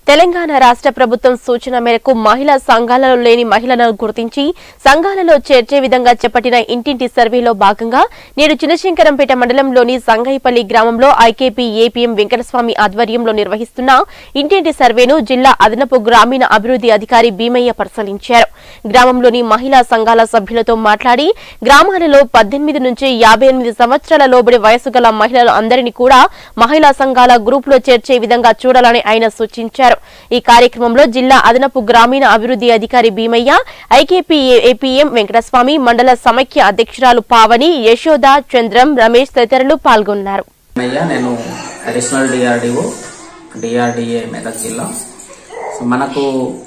తెలంగాణ రాష్ట్ర ప్రభుత్వం సూచన మేరకు మహిళా సంఘాలలో లేని మహిళలను గుర్తించి సంఘాలలో చేర్చే విధంగా చేపట్టిన ఇంటింటి సర్వేలో భాగంగా నేడు చిన్నశంకరంపేట మండలంలోని సంగైపల్లి గ్రామంలో ఐకేపీ ఏపీఎం వెంకటస్వామి ఆధ్వర్యంలో నిర్వహిస్తున్న ఇంటింటి సర్వేను జిల్లా అదనపు గ్రామీణ అభివృద్ధి అధికారి భీమయ్య పరిశీలించారు గ్రామంలోని మహిళా సంఘాల సభ్యులతో మాట్లాడి గ్రామాలలో పద్దెనిమిది నుంచి యాభై ఎనిమిది సంవత్సరాల లోబడి వయసు గల మహిళలు అందరినీ కూడా మహిళా సంఘాల గ్రూపులో చేర్చే విధంగా చూడాలని ఆయన సూచించారు ఈ కార్యక్రమంలో జిల్లా అదనపు గ్రామీణ అభివృద్ధి అధికారి భీమయ్య ఐకేపీ ఏపీఎం వెంకటస్వామి మండల సమైక్య అధ్యక్షురాలు పావని యశోద చంద్రం రమేష్ తదితరులు పాల్గొన్నారు అయ్యా నేను అడిషనల్ డిఆర్డిఓ డిఆర్డిఏ మెదక్ జిల్లా సో మనకు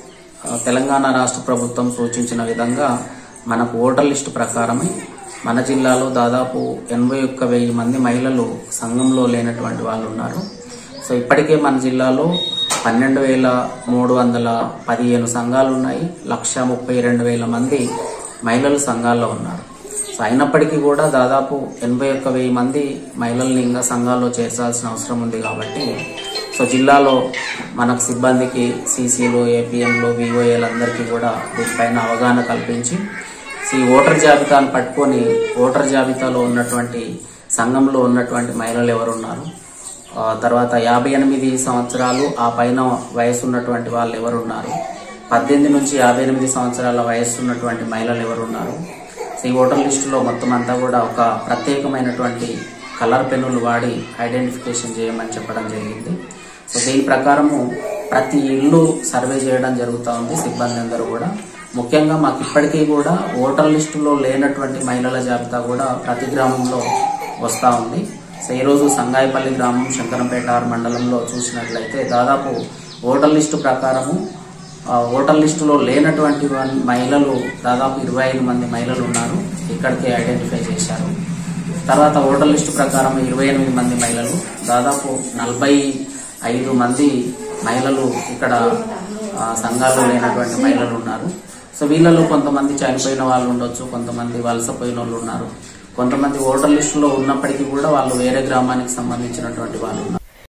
ఆ, తెలంగాణ రాష్ట్ర ప్రభుత్వం సూచించిన విధంగా మనకు ఓటర్ లిస్టు ప్రకారమే మన జిల్లాలో దాదాపు ఎనభై ఒక్క వెయ్యి మంది మహిళలు సంఘంలో లేనటువంటి వాళ్ళు ఉన్నారు సో ఇప్పటికే మన జిల్లాలో పన్నెండు వేల మూడు వందల పదిహేను సంఘాలు ఉన్నాయి లక్ష ముప్పై రెండు వేల మంది మహిళలు సంఘాల్లో ఉన్నారు సో అయినప్పటికీ కూడా దాదాపు ఎనభై ఒక్క వెయ్యి మంది మహిళల్ని ఇంకా సంఘాల్లో చేర్చాల్సిన అవసరం ఉంది కాబట్టి సో జిల్లాలో మనకు సిబ్బందికి సీసీలు ఏపీఎంలు విఓఏలందరికీ కూడా దీనిపైన అవగాహన కల్పించి సో ఈ ఓటర్ జాబితాను పట్టుకొని ఓటర్ జాబితాలో ఉన్నటువంటి సంఘంలో ఉన్నటువంటి మహిళలు ఎవరున్నారు ఆ తర్వాత యాభై ఎనిమిది సంవత్సరాలు ఆ పైన వయసు ఉన్నటువంటి వాళ్ళు ఎవరున్నారు పద్దెనిమిది నుంచి యాభై ఎనిమిది సంవత్సరాల వయసు ఉన్నటువంటి మహిళలు ఎవరున్నారు సో ఈ ఓటర్ లిస్టులో మొత్తం అంతా కూడా ఒక ప్రత్యేకమైనటువంటి కలర్ పెన్నులు వాడి ఐడెంటిఫికేషన్ చేయమని చెప్పడం జరిగింది సో దీని ప్రకారము ప్రతి ఇల్లు సర్వే చేయడం జరుగుతూ ఉంది సిబ్బంది అందరూ కూడా ముఖ్యంగా మాకు ఇప్పటికీ కూడా ఓటర్ లిస్టులో లేనటువంటి మహిళల జాబితా కూడా ప్రతి గ్రామంలో వస్తూ ఉంది సో ఈరోజు సంగాయపల్లి గ్రామం శంకరంపేట ఆర్ మండలంలో చూసినట్లయితే దాదాపు ఓటర్ లిస్టు ప్రకారము ఆ, ఓటర్ లిస్టులో లేనటువంటి వన్- మహిళలు దాదాపు ఇరవై ఐదు మంది మహిళలు ఉన్నారు ఇక్కడికి ఐడెంటిఫై చేశారు తర్వాత ఓటర్ లిస్టు ప్రకారం ఇరవై ఎనిమిది మంది మహిళలు దాదాపు నలభై ఐదు మంది మహిళలు ఇక్కడ ఆ, సంఘాల్లో లేనటువంటి మహిళలు ఉన్నారు సో వీళ్ళలో కొంతమంది చనిపోయిన వాళ్ళు ఉండొచ్చు కొంతమంది వలసపోయిన వాళ్ళు ఉన్నారు కొంతమంది ఓటర్ లిస్టులో ఉన్నప్పటికీ కూడా వాళ్ళు వేరే గ్రామానికి సంబంధించినటువంటి వాళ్ళు ఉన్నారు